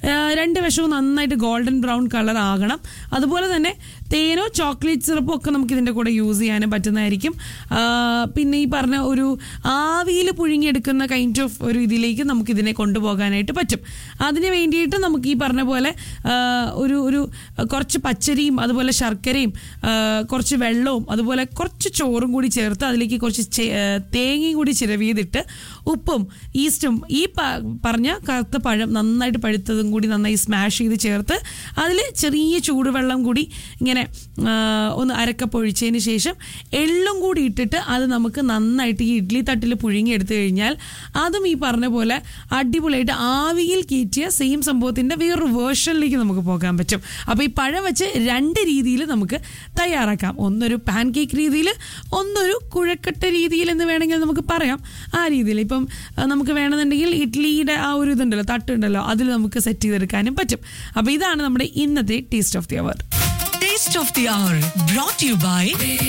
ആ, രണ്ട് വശവും നന്നായിട്ട് ഗോൾഡൻ ബ്രൗൺ കളർ ആകണം അതുപോലെ തന്നെ തേനോ ചോക്ലേറ്റ് സിറപ്പോ ഒക്കെ നമുക്ക് ഇതിൻ്റെ കൂടെ യൂസ് ചെയ്യാനും പറ്റുന്നതായിരിക്കും ആ, പിന്നെ ഈ പറഞ്ഞ ഒരു ആവിയിൽ പുഴുങ്ങിയെടുക്കുന്ന കൈൻഡ് ഓഫ് ഒരു ഇതിലേക്ക് നമുക്ക് ഇതിനെ കൊണ്ടുപോകാനായിട്ട് പറ്റും അതിന് വേണ്ടിയിട്ട് നമുക്ക് ഈ പറഞ്ഞ പോലെ ആ, ഒരു ഒരു കുറച്ച് പച്ചരിയും അതുപോലെ ശർക്കരയും ആ, കുറച്ച് വെള്ളവും അതുപോലെ കുറച്ച് ചോറും കൂടി ചേർത്ത് അതിലേക്ക് കുറച്ച് ചെ- ആ, തേങ്ങയും കൂടി ചിരവിയതിട്ട് ഉപ്പും ഈസ്റ്റും ഈ പ- പറഞ്ഞ കറുത്ത പഴം നന്നായിട്ട് പഴുത്തതും കൂടി നന്നായി സ്മാഷ് ചെയ്ത് ചേർത്ത് അതിൽ ചെറിയ ചൂടുവെള്ളം കൂടി ഇങ്ങനെ ആ, ഒന്ന് അരക്കപ്പ് ഒഴിച്ചതിന് ശേഷം എള്ളും കൂടി ഇട്ടിട്ട് അത് നമുക്ക് നന്നായിട്ട് ഈ ഇഡ്ഡലി തട്ടിൽ പുഴുങ്ങിയെടുത്തു കഴിഞ്ഞാൽ അതും ഈ പറഞ്ഞ പോലെ അടിപൊളിയായിട്ട് ആവിയിൽ കയറ്റിയ സെയിം സംഭവത്തിൻ്റെ വേറൊരു വേർഷനിലേക്ക് നമുക്ക് പോകാൻ പറ്റും അപ്പോൾ ഈ പഴം വെച്ച് രണ്ട് രീതിയിൽ നമുക്ക് തയ്യാറാക്കാം ഒന്നൊരു പാൻ കേക്ക് രീതിയിൽ ഒന്നൊരു കുഴക്കട്ട രീതിയിൽ എന്ന് വേണമെങ്കിൽ നമുക്ക് പറയാം ആ രീതിയിൽ ഇപ്പം ആ, നമുക്ക് വേണമെന്നുണ്ടെങ്കിൽ ഇഡ്ഡലിയുടെ ആ ഒരു ഇതുണ്ടല്ലോ തട്ടുണ്ടല്ലോ അതിൽ നമുക്ക് സെറ്റ് ചെയ്തെടുക്കാനും പറ്റും അപ്പോൾ ഇതാണ് നമ്മുടെ ഇന്നത്തെ taste of the hour Taste of the Hour brought to you by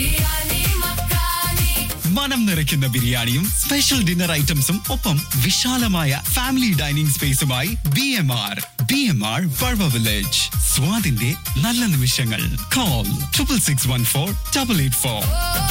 മനം നിറയ്ക്കുന്ന ബിരിയാണിയും സ്പെഷ്യൽ ഡിന്നർ ഐറ്റംസും ഒപ്പം വിശാലമായ ഫാമിലി ഡൈനിങ് സ്പേസുമായി B M R B M R വഴവ വില്ലേജ് സ്വാദിന്റെ നല്ല നിമിഷങ്ങൾ call triple six one four double eight four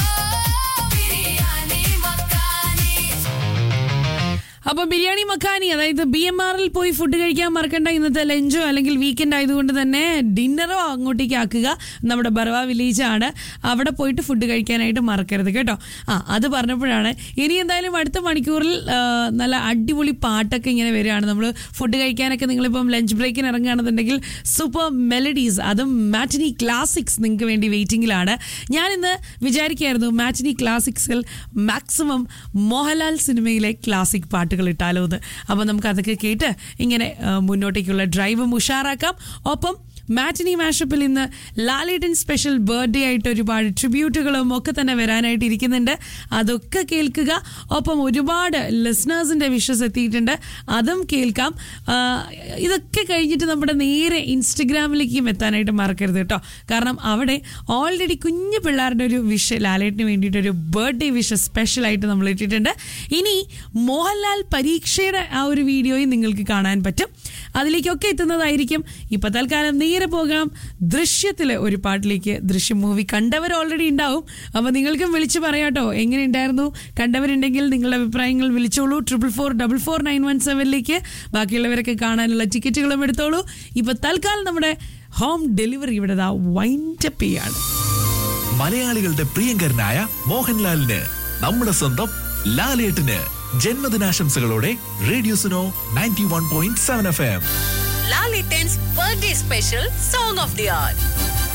അപ്പോൾ ബിരിയാണി മക്കാനി അതായത് ബി എം ആറിൽ പോയി ഫുഡ് കഴിക്കാൻ മറക്കണ്ട ഇന്നത്തെ ലഞ്ചോ അല്ലെങ്കിൽ വീക്കെൻഡ് ആയതുകൊണ്ട് തന്നെ ഡിന്നറോ അങ്ങോട്ടേക്ക് ആക്കുക നമ്മുടെ ബർവ വില്ലേജ് ആണ് അവിടെ പോയിട്ട് ഫുഡ് കഴിക്കാനായിട്ട് മറക്കരുത് കേട്ടോ ആ അത് പറഞ്ഞപ്പോഴാണ് ഇനി എന്തായാലും അടുത്ത മണിക്കൂറിൽ ആ, നല്ല അടിപൊളി പാട്ടൊക്കെ ഇങ്ങനെ വരികയാണ് നമ്മൾ ഫുഡ് കഴിക്കാനൊക്കെ നിങ്ങളിപ്പം ലഞ്ച് ബ്രേക്കിന് ഇറങ്ങുകയാണെന്നുണ്ടെങ്കിൽ സൂപ്പർ മെലഡീസ് അതും മാറ്റിനി ക്ലാസിക്സ് നിങ്ങൾക്ക് വേണ്ടി വെയിറ്റിംഗിലാണ് ഞാനിന്ന് വിചാരിക്കുകയായിരുന്നു മാറ്റിനി ക്ലാസിക്സിൽ മാക്സിമം മോഹൻലാൽ സിനിമയിലെ ക്ലാസിക് പാട്ടുകൾ ഇട്ടാലോ എന്ന് അപ്പോൾ നമുക്ക് അതൊക്കെ കേട്ട് ഇങ്ങനെ ആ, മുന്നോട്ടേക്കുള്ള ഡ്രൈവും ഉഷാറാക്കാം ഒപ്പം മാറ്റിനി മാഷപ്പിൽ ഇന്ന് ലാലേട്ടൻ സ്പെഷ്യൽ ബർത്ത്ഡേ ആയിട്ട് ഒരുപാട് ട്രിബ്യൂട്ടുകളും ഒക്കെ തന്നെ വരാനായിട്ട് ഇരിക്കുന്നുണ്ട് അതൊക്കെ കേൾക്കുക ഒപ്പം ഒരുപാട് ലിസണേഴ്സിൻ്റെ വിഷസ് എത്തിയിട്ടുണ്ട് അതും കേൾക്കാം ആ, ഇതൊക്കെ കഴിഞ്ഞിട്ട് നമ്മുടെ നേരെ ഇൻസ്റ്റഗ്രാമിലേക്കും എത്താനായിട്ട് മറക്കരുത് കേട്ടോ കാരണം അവിടെ ഓൾറെഡി കുഞ്ഞു പിള്ളേരുടെ ഒരു വിഷ് ലാലേട്ടിന് വേണ്ടിയിട്ട് ഒരു ബർത്ത്ഡേ വിഷ് സ്പെഷ്യലായിട്ട് നമ്മൾ ഇട്ടിട്ടുണ്ട് ഇനി മോഹൻലാൽ പരീക്ഷയുടെ ആ ഒരു വീഡിയോയും നിങ്ങൾക്ക് കാണാൻ പറ്റും അതിലേക്കൊക്കെ എത്തുന്നതായിരിക്കും ഇപ്പൊ തൽക്കാലം നേരെ പോകാം ദൃശ്യത്തിലെ ഒരു പാട്ടിലേക്ക് ദൃശ്യം മൂവി കണ്ടവർ ഓൾറെഡി ഉണ്ടാവും അപ്പൊ നിങ്ങൾക്കും വിളിച്ചു പറയാട്ടോ എങ്ങനെ ഉണ്ടായിരുന്നു കണ്ടവരുണ്ടെങ്കിൽ നിങ്ങളുടെ അഭിപ്രായങ്ങൾ വിളിച്ചോളൂ triple four double four nine one സെവനിലേക്ക് ബാക്കിയുള്ളവരൊക്കെ കാണാനുള്ള ടിക്കറ്റുകളും എടുത്തോളൂ ഇപ്പൊ തൽക്കാലം നമ്മുടെ ഹോം ഡെലിവറി ഇവിടെ വൈൻഡപ്പ് ചെയ്യാണ് മലയാളികളുടെ പ്രിയങ്കരനായ മോഹൻലാലിന് നമ്മുടെ സ്വന്തം ലാലേട്ടന് ജന്മദിനാശംസകളോടെ radio Suno ninety one point seven F M Lalitans birthday special song of the hour.